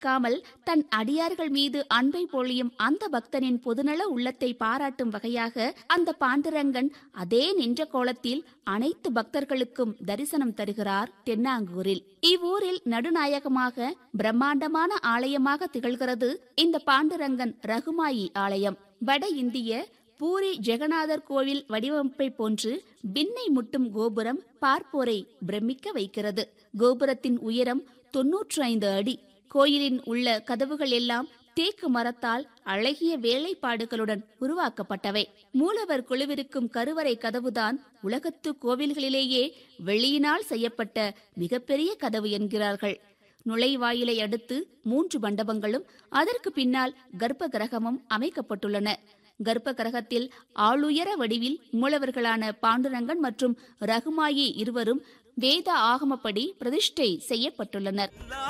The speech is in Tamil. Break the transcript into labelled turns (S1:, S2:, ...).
S1: காமல் தன் அடியார்கள் மீது அன்பை பொழியும் அந்த பக்தனின் பொதுநல உள்ளத்தை பாராட்டும் வகையாக அந்த பாண்டுரங்கன் அதே நின்ற கோலத்தில் அனைத்து பக்தர்களுக்கும் தரிசனம் தருகிறார் தென்னாங்கூரில் இவ்வூரில் நடுநாயகமாக பிரம்மாண்டமான ஆலயமாக திகழ்கிறது இந்த பாண்டுரங்கன் ரகுமாயி ஆலயம் வட இந்திய பூரி ஜெகநாதர் கோவில் வடிவமைப்பை போன்று விண்ணை முட்டும் கோபுரம் பார்ப்போரை பிரமிக்க வைக்கிறது கோபுரத்தின் உயரம் தொன்னூற்று ஐந்து அடி கோயிலின் உள்ள கதவுகள் எல்லாம் தேக்கு மரத்தால் அழகிய வேலைப்பாடுகளுடன் உருவாக்கப்பட்டவை மூலவர் குழுவிருக்கும் கருவறை கதவுதான் உலகத்து கோவில்களிலேயே வெளியினால் செய்யப்பட்ட மிகப்பெரிய கதவு என்கிறார்கள் நுழைவாயிலை அடுத்து மூன்று மண்டபங்களும் அதற்கு பின்னால் கர்ப்ப கிரகமும் அமைக்கப்பட்டுள்ளன கர்ப்ப கிரகத்தில் ஆளுயர வடிவில் மூலவர்களான பாண்டுரங்கன் மற்றும் ரகுமாயி இருவரும் வேத ஆகமப்படி பிரதிஷ்டை செய்யப்பட்டுள்ளனர்